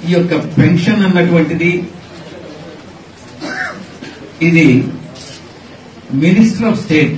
ఈ యొక్క పెన్షన్ అన్నటువంటిది ఇది మినిస్టర్ ఆఫ్ స్టేట్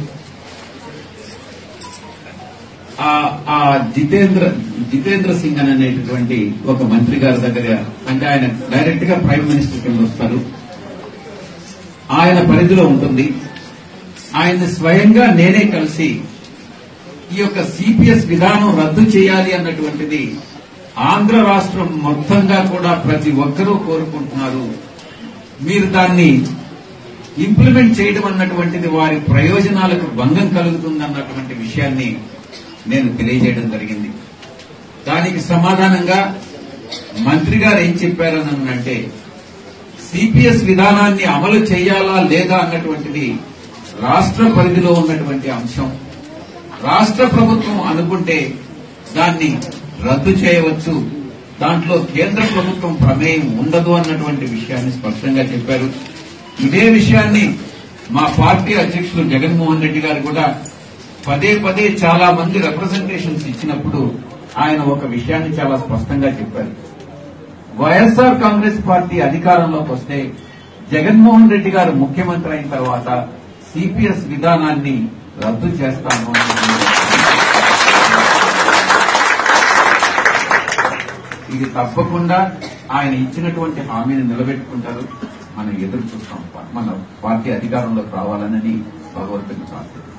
ఆ- ఆ జితేంద్ర జితేంద్ర సింగ్ అని అనేటటువంటి ఒక మంత్రి గారి దగ్గర అంటే ఆయన డైరెక్ట్ గా ప్రైమ్ మినిస్టర్ కింద వస్తారు ఆయన పరిధిలో ఉంటుంది ఆయన స్వయంగా నేనే కలిసి ఈ యొక్క సిపిఎస్ విధానం రద్దు చేయాలి అన్నటువంటిది ఆంధ్ర రాష్ట్రం మొత్తంగా కూడా ప్రతి ఒక్కరూ కోరుకుంటున్నారు మీరు దాన్ని ఇంప్లిమెంట్ చేయడం అన్నటువంటిది వారి ప్రయోజనాలకు భంగం కలుగుతుంది అన్నటువంటి విషయాన్ని నేను తెలియజేయడం జరిగింది దానికి సమాధానంగా మంత్రి గారు ఏం చెప్పారని అంటే సిపిఎస్ విధానాన్ని అమలు చేయాలా లేదా అన్నటువంటిది రాష్ట్ర పరిధిలో ఉన్నటువంటి అంశం రాష్ట్ర ప్రభుత్వం అనుకుంటే దాన్ని రద్దు చేయవచ్చు దాంట్లో కేంద్ర ప్రభుత్వం ప్రమేయం ఉండదు అన్నటువంటి విషయాన్ని స్పష్టంగా చెప్పారు ఇదే విషయాన్ని మా పార్టీ అధ్యక్షులు జగన్మోహన్ రెడ్డి గారు కూడా పదే పదే చాలా మంది రిప్రజెంటేషన్స్ ఇచ్చినప్పుడు ఆయన ఒక విషయాన్ని చాలా స్పష్టంగా చెప్పారు వైఎస్ఆర్ కాంగ్రెస్ పార్టీ అధికారంలోకి వస్తే జగన్మోహన్ రెడ్డి గారు ముఖ్యమంత్రి అయిన తర్వాత సిపిఎస్ విధానాన్ని రద్దు చేస్తాను అని ఇది తప్పకుండా ఆయన ఇచ్చినటువంటి హామీని నిలబెట్టుకుంటారు మనం ఎదురు చూస్తాం మన పార్టీ అధికారంలోకి రావాలని భగవంతుని ప్రార్థన